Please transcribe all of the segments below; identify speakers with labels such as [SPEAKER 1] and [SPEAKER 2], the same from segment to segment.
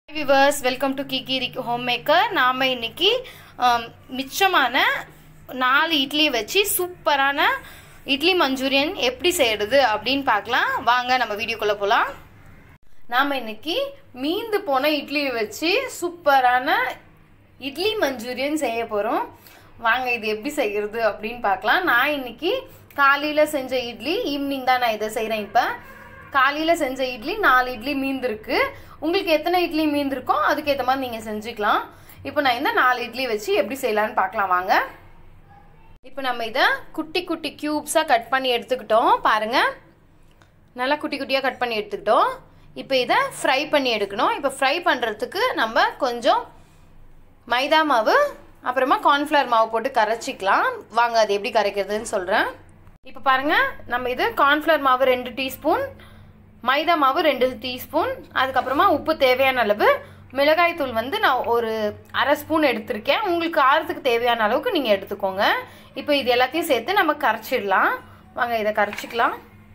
[SPEAKER 1] viewers welcome to Kiki home maker நாம் இன்னைக்கு ஆம், மிச்சமான நாலு இட்லியை வச்சு சூப்பரான இட்லி மஞ்சூரியன் எப்படி செய்யறது அப்படின்னு பார்க்கலாம் வாங்க நம்ம வீடியோக்குள்ளே போகலாம் நாம் இன்னைக்கு மீந்து போன இட்லியை வச்சு சூப்பரான இட்லி மஞ்சூரியன் செய்ய போகிறோம் வாங்க இது எப்படி செய்யறது அப்படின்னு பார்க்கலாம் நான் இன்னைக்கு காலையில் செஞ்ச இட்லி ஈவினிங் தான் நான் இதை செய்கிறேன் இப்போ காலையில் செஞ்ச இட்லி நாலு இட்லி மீந்திருக்கு உங்களுக்கு எத்தனை இட்லி மீந்திருக்கோ அதுக்கேற்ற மாதிரி நீங்கள் செஞ்சுக்கலாம் இப்போ நான் இந்த நாலு இட்லி வச்சு எப்படி செய்யலான்னு பார்க்கலாம் வாங்க இப்போ நம்ம இதை குட்டி குட்டி க்யூப்ஸாக கட் பண்ணி எடுத்துக்கிட்டோம் பாருங்கள் நல்லா குட்டி குட்டியாக கட் பண்ணி எடுத்துக்கிட்டோம் இப்போ இதை ஃப்ரை பண்ணி எடுக்கணும் இப்போ ஃப்ரை பண்ணுறதுக்கு நம்ம கொஞ்சம் மைதா மாவு அப்புறமா கார்ன்ஃப்ளவர் மாவு போட்டு கரைச்சிக்கலாம் வாங்க அது எப்படி கரைக்கிறதுன்னு சொல்கிறேன் இப்போ பாருங்கள் நம்ம இது கார்ன்ஃப்ளவர் மாவு ரெண்டு டீஸ்பூன் மைதா மாவு ரெண்டு டீஸ்பூன் அதுக்கப்புறமா உப்பு தேவையான அளவு மிளகாய் தூள் வந்து நான் ஒரு அரை ஸ்பூன் எடுத்திருக்கேன் உங்களுக்கு காரத்துக்கு தேவையான அளவுக்கு நீங்கள் எடுத்துக்கோங்க இப்போ இது எல்லாத்தையும் சேர்த்து நம்ம கரைச்சிடலாம் வாங்க இதை கரைச்சிக்கலாம்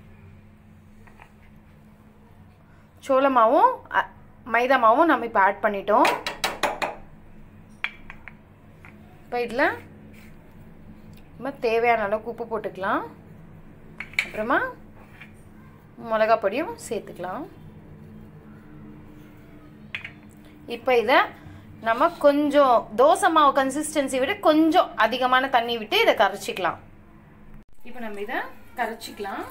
[SPEAKER 1] சோள மாவும் அ- மைதா மாவும் நம்ம இப்போ ஆட் பண்ணிட்டோம் இப்போ இதில் நம்ம தேவையான அளவுக்கு உப்பு போட்டுக்கலாம் அப்புறமா மிளகா பொடியும் சேர்த்துக்கலாம் இப்போ இதை நம்ம கொஞ்சம் தோசை மாவு கன்சிஸ்டன்சி விட கொஞ்சம் அதிகமான தண்ணி விட்டு இதை கரைச்சிக்கலாம் இப்போ நம்ம இதை கரைச்சிக்கலாம்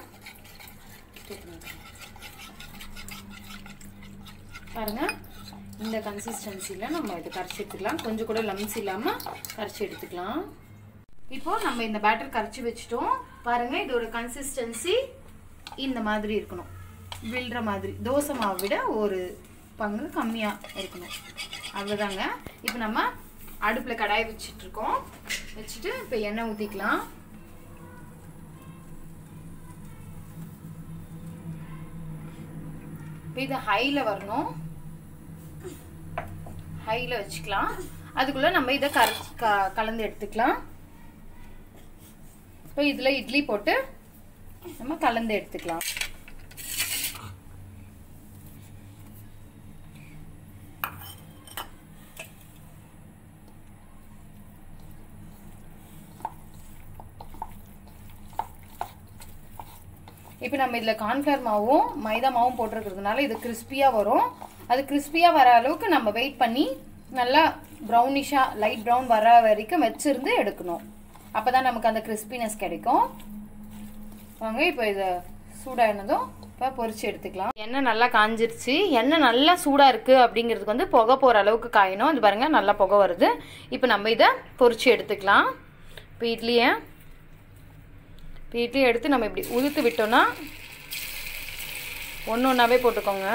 [SPEAKER 1] பாருங்க இந்த கன்சிஸ்டன்சியில் நம்ம இது கரைச்சி எடுத்துக்கலாம் கொஞ்சம் கூட லம்ஸ் இல்லாமல் கரைச்சி எடுத்துக்கலாம் இப்போ நம்ம இந்த பேட்டர் கரைச்சி வச்சுட்டோம் பாருங்க இதோட கன்சிஸ்டன்சி இந்த மாதிரி இருக்கணும் விழுற மாதிரி தோசை மாவை விட ஒரு பங்கு கம்மியாக இருக்கணும் அவ்வளோதாங்க இப்போ நம்ம அடுப்பில் கடாய் வச்சுட்டு இருக்கோம் வச்சுட்டு இப்போ எண்ணெய் ஊற்றிக்கலாம் இப்போ இது ஹையில் வரணும் ஹையில் வச்சுக்கலாம் அதுக்குள்ளே நம்ம இதை கர க கலந்து எடுத்துக்கலாம் இப்போ இதில் இட்லி போட்டு நம்ம கலந்து எடுத்துக்கலாம் இப்போ நம்ம இதில் கார்ன்ஃப்ளவர் மாவும் மைதா மாவும் போட்டிருக்கிறதுனால இது கிறிஸ்பியாக வரும் அது கிறிஸ்பியாக வர அளவுக்கு நம்ம வெயிட் பண்ணி நல்லா ப்ரௌனிஷாக லைட் ப்ரௌன் வர வரைக்கும் வச்சிருந்து எடுக்கணும் அப்போ தான் நமக்கு அந்த கிறிஸ்பினஸ் கிடைக்கும் வாங்க இப்போ இதை சூடானதும் இப்போ பொரிச்சு எடுத்துக்கலாம் எண்ணெய் நல்லா காஞ்சிருச்சு எண்ணெய் நல்லா சூடாக இருக்குது அப்படிங்கிறதுக்கு வந்து புகை போகிற அளவுக்கு காயணும் இது பாருங்க நல்லா புகை வருது இப்போ நம்ம இதை பொரிச்சு எடுத்துக்கலாம் இப்போ இட்லியை இப்போ இட்லி எடுத்து நம்ம இப்படி உதுத்து விட்டோம்னா ஒன்று ஒன்றாவே போட்டுக்கோங்க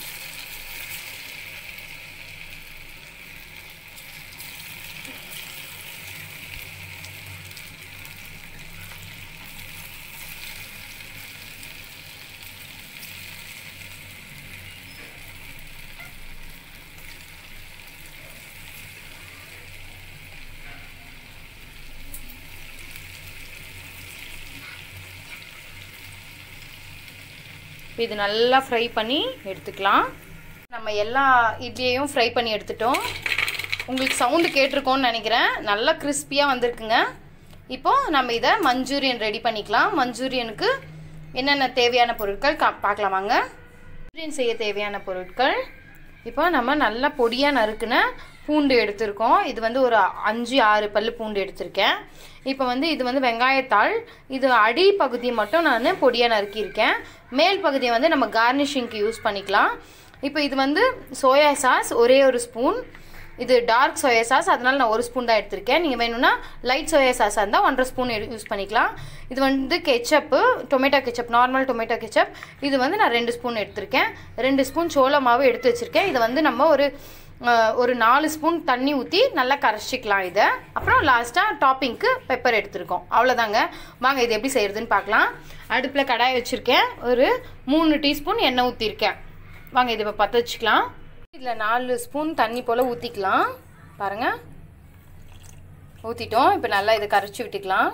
[SPEAKER 1] இப்போ இது நல்லா ஃப்ரை பண்ணி எடுத்துக்கலாம் நம்ம எல்லா இட்லியையும் ஃப்ரை பண்ணி எடுத்துட்டோம் உங்களுக்கு சவுண்டு கேட்டிருக்கோன்னு நினைக்கிறேன் நல்லா கிறிஸ்பியாக வந்திருக்குங்க இப்போ நம்ம இதை மஞ்சூரியன் ரெடி பண்ணிக்கலாம் மஞ்சூரியனுக்கு என்னென்ன தேவையான பொருட்கள் கா பார்க்கலாம் வாங்க மஞ்சூரியன் செய்ய தேவையான பொருட்கள் இப்போ நம்ம நல்லா பொடியாக நறுக்குன பூண்டு எடுத்திருக்கோம் இது வந்து ஒரு அஞ்சு ஆறு பல்லு பூண்டு எடுத்திருக்கேன் இப்போ வந்து இது வந்து வெங்காயத்தாள் இது அடி பகுதி மட்டும் நான் பொடியாக நறுக்கியிருக்கேன் மேல் பகுதியை வந்து நம்ம கார்னிஷிங்க்கு யூஸ் பண்ணிக்கலாம் இப்போ இது வந்து சோயா சாஸ் ஒரே ஒரு ஸ்பூன் இது டார்க் சோயா சாஸ் அதனால நான் ஒரு ஸ்பூன் தான் எடுத்திருக்கேன் நீங்கள் வேணும்னா லைட் சோயா சாஸாக இருந்தால் ஒன்றரை ஸ்பூன் யூஸ் பண்ணிக்கலாம் இது வந்து ketchup tomato ketchup normal tomato ketchup இது வந்து நான் ரெண்டு ஸ்பூன் எடுத்திருக்கேன் ரெண்டு ஸ்பூன் சோள மாவு எடுத்து வச்சுருக்கேன் இதை வந்து நம்ம ஒரு அஹ், ஒரு நாலு ஸ்பூன் தண்ணி ஊற்றி நல்லா கரைச்சிக்கலாம் இதை அப்புறம் லாஸ்ட்டாக டாப்பிங்க்கு பெப்பர் எடுத்திருக்கோம் அவ்வளோதாங்க வாங்க இது எப்படி செய்யறதுன்னு பார்க்கலாம் அடுப்பில் கடாய் வச்சுருக்கேன் ஒரு மூணு டீஸ்பூன் எண்ணெய் ஊற்றிருக்கேன் வாங்க இதை இப்போ பற்ற வச்சுக்கலாம் இதில் நாலு ஸ்பூன் தண்ணி போல் ஊற்றிக்கலாம் பாருங்கள் ஊற்றிட்டோம் இப்போ நல்லா இதை கரைச்சி விட்டுக்கலாம்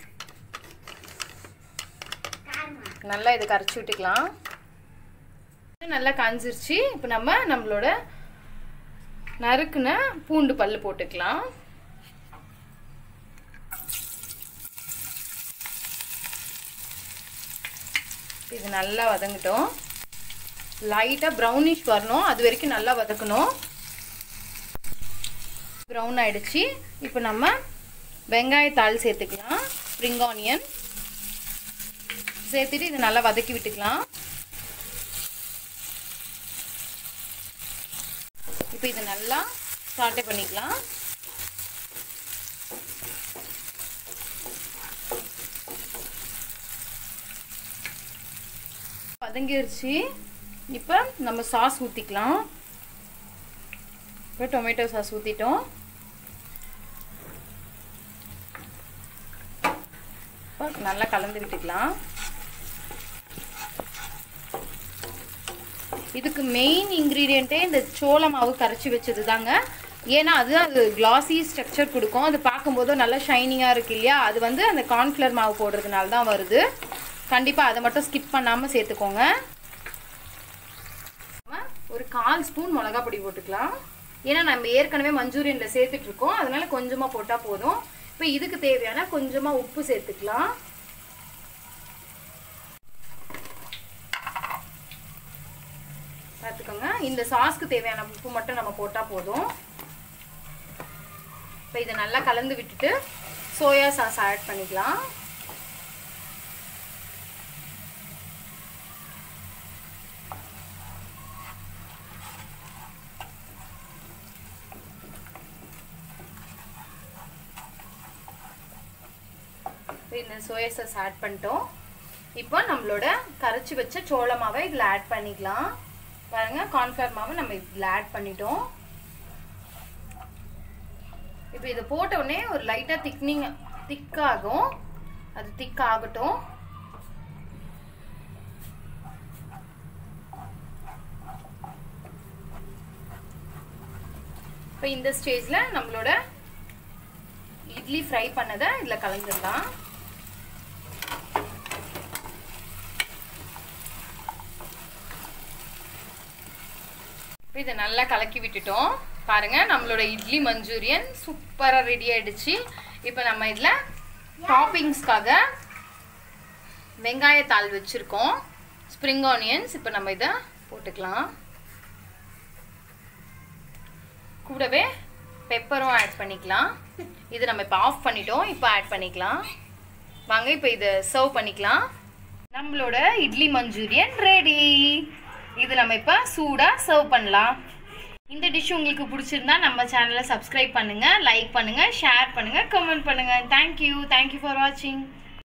[SPEAKER 1] நல்லா இதை கரைச்சி விட்டுக்கலாம் நல்லா காஞ்சிருச்சு இப்போ நம்ம நம்மளோட நறுக்குன பூண்டு பல்லு போட்டுக்கலாம் இது நல்லா வதங்கட்டும் லைட்டாக ப்ரௌனிஷ் வரணும் அது வரைக்கும் நல்லா வதக்கணும் ப்ரௌன் ஆயிடுச்சு இப்போ நம்ம வெங்காயத்தாள் சேர்த்துக்கலாம் ஸ்ப்ரிங் ஆனியன் சேர்த்துட்டு இது நல்லா வதக்கி விட்டுக்கலாம் இப்போ இது நல்லா சாட்டை பண்ணிக்கலாம் வதங்கிருச்சு இப்போ நம்ம சாஸ் ஊற்றிக்கலாம் இப்போ டொமேட்டோ சாஸ் ஊற்றிட்டோம் நல்லா கலந்து விட்டுக்கலாம் இதுக்கு மெயின் இன்க்ரீடியண்ட்டே இந்த சோள மாவு கரைச்சி வச்சது தாங்க ஏன்னா அது அது கிளாசி ஸ்ட்ரக்சர் கொடுக்கும் அது பார்க்கும்போது நல்லா ஷைனிங்காக இருக்கு இல்லையா அது வந்து அந்த கார்ன்ஃப்ளவர் மாவு போடுறதுனால தான் வருது கண்டிப்பாக அதை மட்டும் ஸ்கிப் பண்ணாமல் சேர்த்துக்கோங்க ஒரு கால் ஸ்பூன் மிளகா பொடி போட்டுக்கலாம் ஏன்னா நம்ம ஏற்கனவே மஞ்சூரியனில் சேர்த்துட்டு இருக்கோம் அதனால கொஞ்சமாக போட்டால் போதும் இப்போ இதுக்கு தேவையான கொஞ்சமாக உப்பு சேர்த்துக்கலாம் பார்த்துக்கோங்க இந்த சாஸ்க்கு தேவையான உப்பு மட்டும் நம்ம போட்டால் போதும் இப்போ இதை நல்லா கலந்து விட்டுட்டு சோயா சாஸ் ஆட் பண்ணிக்கலாம் இந்த சோயா சாஸ் ஆட் பண்ணிட்டோம் இப்போ நம்மளோட கரைச்சி வச்ச சோள மாவை இதில் ஆட் பண்ணிக்கலாம் பாருங்க கார்ன்ஃப்ளவர் மாவை நம்ம இதில் ஆட் பண்ணிட்டோம் இப்போ இதை போட்ட உடனே ஒரு லைட்டாக திக்னிங் திக்காகும் அது திக் ஆகட்டும் இப்போ இந்த ஸ்டேஜில் நம்மளோட இட்லி ஃப்ரை பண்ணதை இதில் கலந்துடலாம் இதை நல்லா கலக்கி விட்டுட்டோம் பாருங்க நம்மளோட இட்லி மஞ்சூரியன் சூப்பராக ரெடி ஆயிடுச்சு இப்போ நம்ம இதில் டாப்பிங்ஸ்க்காக வெங்காயத்தாள் வச்சுருக்கோம் ஸ்ப்ரிங் ஆனியன்ஸ் இப்போ நம்ம இதை போட்டுக்கலாம் கூடவே பெப்பரும் ஆட் பண்ணிக்கலாம் இது நம்ம இப்போ ஆஃப் பண்ணிட்டோம் இப்போ ஆட் பண்ணிக்கலாம் வாங்க இப்போ இதை சர்வ் பண்ணிக்கலாம் நம்மளோட இட்லி மஞ்சூரியன் ரெடி இது நம்ம இப்போ சூடாக சர்வ் பண்ணலாம் இந்த டிஷ் உங்களுக்கு பிடிச்சிருந்தா நம்ம சேனலை சப்ஸ்கிரைப் பண்ணுங்கள் லைக் பண்ணுங்கள் ஷேர் பண்ணுங்கள் கமெண்ட் பண்ணுங்கள் தேங்க்யூ தேங்க்யூ ஃபார் வாட்சிங்